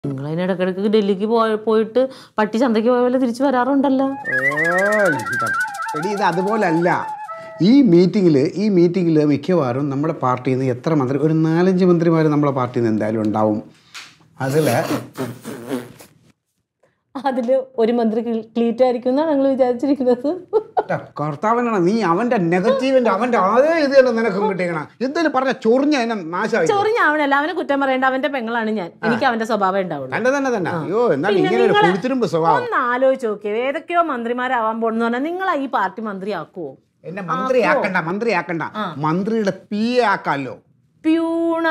നിങ്ങൾ അതിനിടക്കിടക്ക് ഡൽഹിക്ക് പോയ പോയിട്ട് പട്ടി ചന്തയ്ക്ക് പോയ പോലെ തിരിച്ചു വരാറുണ്ടല്ലോ ഓ, ഇതാ. എടി ഇത് അതുപോലല്ല ഈ മീറ്റിങ്ങിൽ ഈ മീറ്റിങ്ങിൽ മിക്കവാറും നമ്മുടെ പാർട്ടിയിൽ നിന്ന് എത്ര മന്ത്രി ഒരു നാലഞ്ച് മന്ത്രിമാർ നമ്മുടെ പാർട്ടിയിൽ നിന്ന് എന്തായാലും ഉണ്ടാവും അതിൽ അതില് ഒരു മന്ത്രി ക്ലീറ്റ് ആയിരിക്കും എന്നാണ് ഞങ്ങൾ വിചാരിച്ചിരിക്കുന്നത് കർത്താവനാണ് നീ അവന്റെ നെഗറ്റീവിന്റെ അവന്റെ അതേ ഇത് തന്നെ നിനക്കും കിട്ടിയേക്കണം എന്തായാലും പറഞ്ഞ ചൊറിഞ്ഞ എന്നെ നാശമായി ചൊറിഞ്ഞ അവനല്ല അവനെ കുറ്റം പറയേണ്ട അവന്റെ പെങ്ങളാണ് ഞാൻ എനിക്ക് അവന്റെ സ്വഭാവം ഉണ്ടാവുള്ളൂ തന്നെ തന്നെ തന്നെ അയ്യോ എന്നാൽ പിന്നെ ഇങ്ങനെ ഒരു നിങ്ങള് കുഴുത്തിരുമ്പ് സ്വഭാവം ഒന്ന് ആലോചിച്ച് നോക്കിയേ ഏതൊക്കെയോ മന്ത്രിമാരാവാൻ പോണെന്ന് പറഞ്ഞാൽ നിങ്ങളാ ഈ പാർട്ടി മന്ത്രിയാക്കുവോ എന്നെ മന്ത്രിയാക്കണ്ട മന്ത്രിയാക്കണ്ട മന്ത്രിയുടെ പി എ ആക്കാലോ പ്യൂണ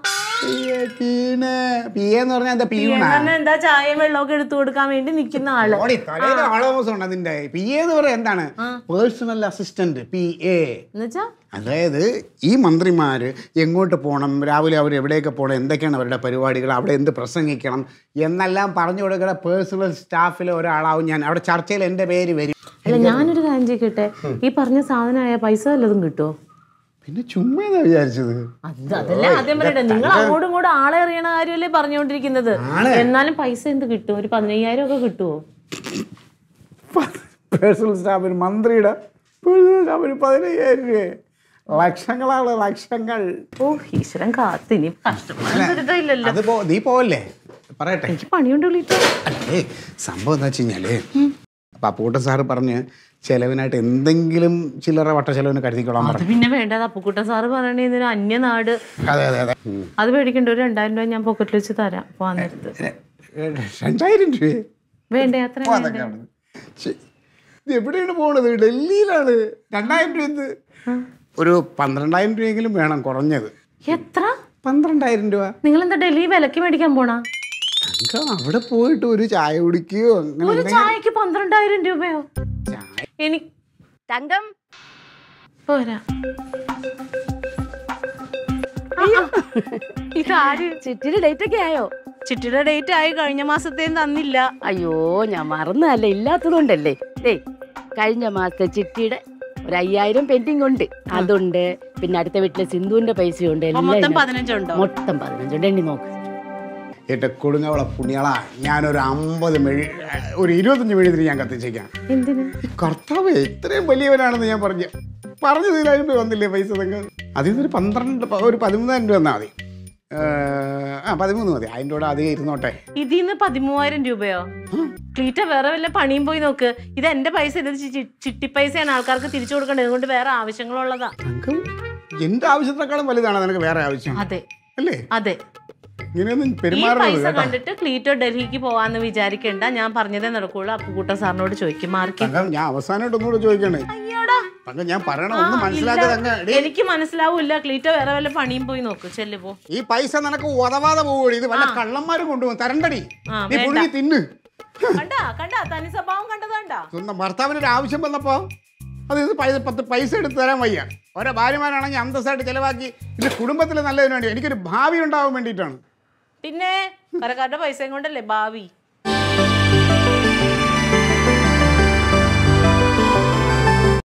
പി എ എന്ന് പറഞ്ഞാൽ എന്താ പിയൂണ പറഞ്ഞാ എന്താ ചായയും വെള്ളമൊക്കെ എടുത്തു കൊടുക്കാൻ വേണ്ടി നിൽക്കുന്ന ആള് ഓടി തലയിൽ ആളോമസം ഉണ്ട് അതിന്റെ പി എ എന്ന് പറയാൻ എന്താണ് പേഴ്സണൽ അസിസ്റ്റന്റ് പി എ എന്നുവെച്ചാ അതായത് ഈ മന്ത്രിമാർ എങ്ങോട്ട് പോകണം രാവിലെ അവർ എവിടെയൊക്കെ പോകണം എന്തൊക്കെയാണ് അവരുടെ പരിപാടികൾ അവിടെ എന്ത് പ്രസംഗിക്കണം എന്നെല്ലാം പറഞ്ഞു കൊടുക്കുന്ന പേഴ്സണൽ സ്റ്റാഫിലെ ഒരാളാവും ഞാൻ അവിടെ ചർച്ചയിൽ എൻ്റെ പേര് വരും അല്ല ഞാനൊരു കാര്യം ചെയ്യട്ടെ ഈ പറഞ്ഞ സാധനമായ പൈസ വല്ലതും കിട്ടുമോ പിന്നെ ചുമ്മാ എന്നാ വിചാരിച്ചത് അത് അതല്ലേ ആദ്യം പറയട്ടെ നിങ്ങൾ അങ്ങോട്ടും ഇങ്ങോട്ടും ആളെ അറിയണ കാര്യമല്ലേ പറഞ്ഞുകൊണ്ടിരിക്കുന്നത് എന്നാലും പൈസ എന്ത് കിട്ടും ഒരു പതിനയ്യായിരം ഒക്കെ കിട്ടുമോ പേഴ്സണൽ സ്റ്റാഫിന് മന്ത്രിയുടെ പേഴ്സണൽ സ്റ്റാഫിന് പതിനയ്യായിരം രൂപ ലക്ഷങ്ങളാണ് ലക്ഷങ്ങൾ ഓ ഈശ്വരൻ കാത്ത് ഇനി കഷ്ടപ്പെട്ടില്ലല്ലോ അത് പോ നീ പോവല്ലേ പറയട്ടെ എനിക്ക് പണിയുണ്ട് വിളിച്ചോ അല്ലേ സംഭവം എന്താ വെച്ച് കഴിഞ്ഞാല് അപ്പൊ അപ്പൂട്ടൻ സാറ് പറഞ്ഞ് ചെലവിനായിട്ട് എന്തെങ്കിലും ചില്ലറ വട്ട ചെലവിന് കരുതിക്കോളാൻ അത് പറഞ്ഞു പിന്നെ വേണ്ടത് അപ്പുക്കുട്ടൻ സാറ് പറയണേ ഇതിന് അന്യനാട് അതെ അതെ അതെ ഉം. അത് മേടിക്കണ്ട ഒരു രണ്ടായിരം രൂപ ഞാൻ പോക്കറ്റിൽ വെച്ച് തരാം പോവാൻ നേരത്ത് ഏ, രണ്ടായിരം രൂപ വേണ്ടേ അത്ര വേണ്ടേ ഇത് എവിടെയാണ് പോണത് ഡൽഹിയിലാണ് രണ്ടായിരം രൂപ എന്ത് ഒരു പന്ത്രണ്ടായിരം രൂപയെങ്കിലും വേണം കുറഞ്ഞത് എത്ര പന്ത്രണ്ടായിരം രൂപ നിങ്ങൾ എന്താ ഡൽഹി വിലക്ക് മേടിക്കാൻ പോണാ നമുക്ക് അവിടെ പോയിട്ട് ഒരു ചായ കുടിക്കുകയോ അങ്ങനെ ഒരു ചായക്ക് പന്ത്രണ്ടായിരം രൂപയോ ചായ എനിക്ക് തങ്കം പോരാ ഇതാര് ചിറ്റിയുടെ ഡേറ്റ് ഒക്കെ ആയോ ചിട്ടിയുടെ ഡേറ്റ് ആയി കഴിഞ്ഞ മാസത്തേം തന്നില്ല അയ്യോ ഞാൻ മറന്നതല്ല ഇല്ലാത്തതുകൊണ്ടല്ലേ ദേ കഴിഞ്ഞ മാസത്തെ ചിറ്റിയുടെ ഒരു അയ്യായിരം പെൻഡിങ് ഉണ്ട് അതുണ്ട് പിന്നെ അടുത്ത വീട്ടിലെ സിന്ധുവിന്റെ പൈസയുണ്ട് അപ്പൊ എല്ലാം മൊത്തം ഇതിനകത്ത്. പതിനഞ്ചുണ്ടോ മൊത്തം പതിനഞ്ചുണ്ട് എണ്ണി നോക്ക് എന്റെ കൊടുങ്ങവള പുണ്യാളാ ഞാനൊരു അമ്പത് മെഴി ഒരു ഇരുപത്തഞ്ച് മെഴുതിരി ഞാൻ കത്തിച്ചേക്കാം എന്തിന് ഈ കർത്താവ് ഇത്രയും വലിയവനാണെന്ന് ഞാൻ പറഞ്ഞു പറഞ്ഞു തീരായ്മ വന്നില്ലേ പൈസ നിങ്ങൾ അതിൽ നിന്നൊരു പന്ത്രണ്ട് പ- ഒരു പതിമൂന്നായിരം രൂപ തന്നാൽ മതി ഏഹ്, ആ പതിമൂന്ന് മതി അതിൻ്റെ കൂടെ അധികം ഇരുന്നോട്ടെ ഇതിന്ന് പതിമൂവായിരം രൂപയോ ക്ലീറ്റ വേറെ വല്ല പണിയും പോയി നോക്ക് ഇത് എന്റെ പൈസ ഇത് ചി- ചിട്ടി പൈസയാണ് ആൾക്കാർക്ക് തിരിച്ചു കൊടുക്കേണ്ടത് അതുകൊണ്ട് വേറെ ആവശ്യങ്ങളുള്ളതാ നമുക്ക് എൻ്റെ ആവശ്യത്തിനേക്കാളും വലുതാണ് നിനക്ക് വേറെ ആവശ്യം അതെ അല്ലേ അതെ ഇങ്ങനെയൊന്നും ഈ പെരുമാറരുത് പൈസ കേട്ടോ കണ്ടിട്ട് ക്ലീറ്റോ ഡൽഹിക്ക് പോവാന്ന് വിചാരിക്കണ്ട ഞാൻ പറഞ്ഞതേ നടക്കുള്ളൂ അപ്പുകൂട്ട സാറിനോട് ചോദിക്കും മാർക്ക് തങ്കം ഞാൻ അവസാനമായിട്ട് ഒന്നുകൂടെ ചോദിക്കണേ അയ്യോടാ തങ്കം ഞാൻ പറയണ ആ, ഒന്ന് മനസ്സിലാക്കി ഇല്ല. തങ്കം എടീ, എനിക്ക് മനസ്സിലാവൂല ക്ലീറ്റോ വേറെ വല്ല പണിയും പോയി നോക്ക് ചെല്ലു പോ ഈ പൈസ നിനക്ക് ഉതവാതെ പോവുകയാണ് ഇത് വല്ല കള്ളന്മാരും കൊണ്ടുപോകും തരണ്ടടി ആ, നീ വേണ്ട. പുഴുങ്ങി തിന്ന് കണ്ടാ കണ്ടാ തനി സ്വഭാവം കണ്ടതാണ്ടാ സ്വന്തം ഭർത്താവിന് ഒരു ആവശ്യം വന്നപ്പോ അത് ഇത് പൈസ പത്ത് പൈസ എടുത്ത് തരാൻ വയ്യ ഓരോ ഭാര്യമാരാണെങ്കിൽ അന്തസ്സായിട്ട് ചിലവാക്കി ഇത് കുടുംബത്തിൽ നല്ലതിന് വേണ്ടി എനിക്കൊരു ഭാവി ഉണ്ടാവാൻ വേണ്ടിയിട്ടാണ് പിന്നെ കരക്കാരുടെ പൈസയും കൊണ്ടല്ലേ ഭാവി